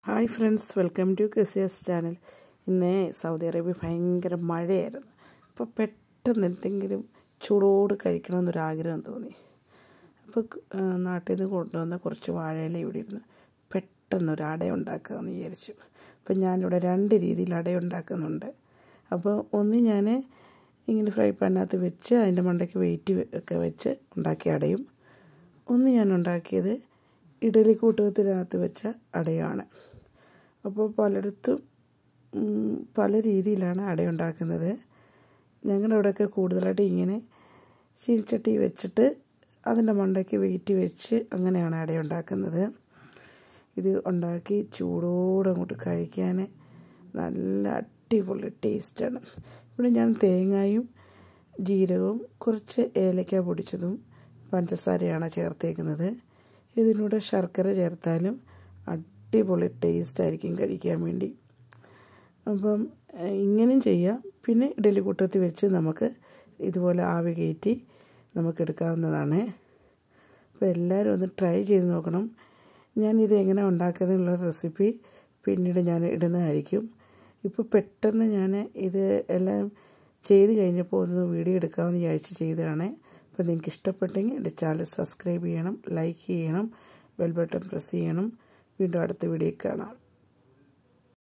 hi friends welcome to കെസിയസ് channel ഇന്ന് Saudi Arabia ഭയങ്കര മഴയായിരുന്നു അപ്പോൾ പെട്ടെന്ന് എന്തെങ്കിലും ചൂടോട് കഴിക്കണമെന്നൊരാഗ്രഹം തോന്നി അപ്പോൾ നാട്ടിൽ നിന്ന് കൊണ്ടുവന്ന കുറച്ച് വാഴയില ഇവിടെ ഇരുന്ന് പെട്ടെന്ന് ഒരു അട ഉണ്ടാക്കാമെന്ന് വിചാരിച്ചു അപ്പോൾ ഞാനിവിടെ രണ്ട് രീതിയിൽ അട ഉണ്ടാക്കുന്നുണ്ട് അപ്പോൾ ഒന്ന് ഞാൻ ഇങ്ങനെ ഫ്രൈ പാനിനകത്ത് വെച്ച് അതിൻ്റെ മണ്ടയ്ക്ക് വെയിറ്റ് ഒക്കെ വെച്ച് ഉണ്ടാക്കിയ അടയും ഒന്ന് ഞാൻ ഉണ്ടാക്കിയത് ഇഡലി കൂട്ടത്തിനകത്ത് വെച്ച അടയാണ് അപ്പോൾ പലയിടത്തും പല രീതിയിലാണ് അട ഉണ്ടാക്കുന്നത് ഞങ്ങളുടെ അവിടെയൊക്കെ കൂടുതലായിട്ട് ഇങ്ങനെ ചീനിച്ചട്ടി വെച്ചിട്ട് അതിൻ്റെ മണ്ടയ്ക്ക് വെയിറ്റ് വെച്ച് അങ്ങനെയാണ് അട ഉണ്ടാക്കുന്നത് ഇത് ഉണ്ടാക്കി ചൂടോടെ അങ്ങോട്ട് കഴിക്കാൻ നല്ല അടിപൊളി ടേസ്റ്റാണ് ഇവിടെ ഞാൻ തേങ്ങയും ജീരകവും കുറച്ച് ഏലക്ക പൊടിച്ചതും പഞ്ചസാരയാണ് ചേർത്തേക്കുന്നത് ഇതിനൂടെ ശർക്കര ചേർത്താലും അടിപൊളി ടേസ്റ്റ് ആയിരിക്കും കഴിക്കാൻ വേണ്ടി അപ്പം ഇങ്ങനെയും ചെയ്യാം പിന്നെ ഇഡലി കൂട്ടത്തിൽ വെച്ച് നമുക്ക് ഇതുപോലെ ആവി കയറ്റി നമുക്ക് എടുക്കാവുന്നതാണ് അപ്പോൾ എല്ലാവരും ഒന്ന് ട്രൈ ചെയ്ത് നോക്കണം ഞാനിത് എങ്ങനെ ഉണ്ടാക്കുന്നതിനുള്ള റെസിപ്പി പിന്നീട് ഞാൻ ഇടുന്നതായിരിക്കും ഇപ്പോൾ പെട്ടെന്ന് ഞാൻ ഇത് എല്ലാം ചെയ്ത് കഴിഞ്ഞപ്പോൾ ഒന്ന് വീഡിയോ എടുക്കാമെന്ന് വിചാരിച്ച് ചെയ്തതാണ് അപ്പോൾ നിങ്ങൾക്ക് ഇഷ്ടപ്പെട്ടെങ്കിൽ എൻ്റെ ചാനൽ സബ്സ്ക്രൈബ് ചെയ്യണം ലൈക്ക് ചെയ്യണം ബെൽ ബട്ടൺ പ്രസ് ചെയ്യണം വീണ്ടും അടുത്ത വീഡിയോ കാണാം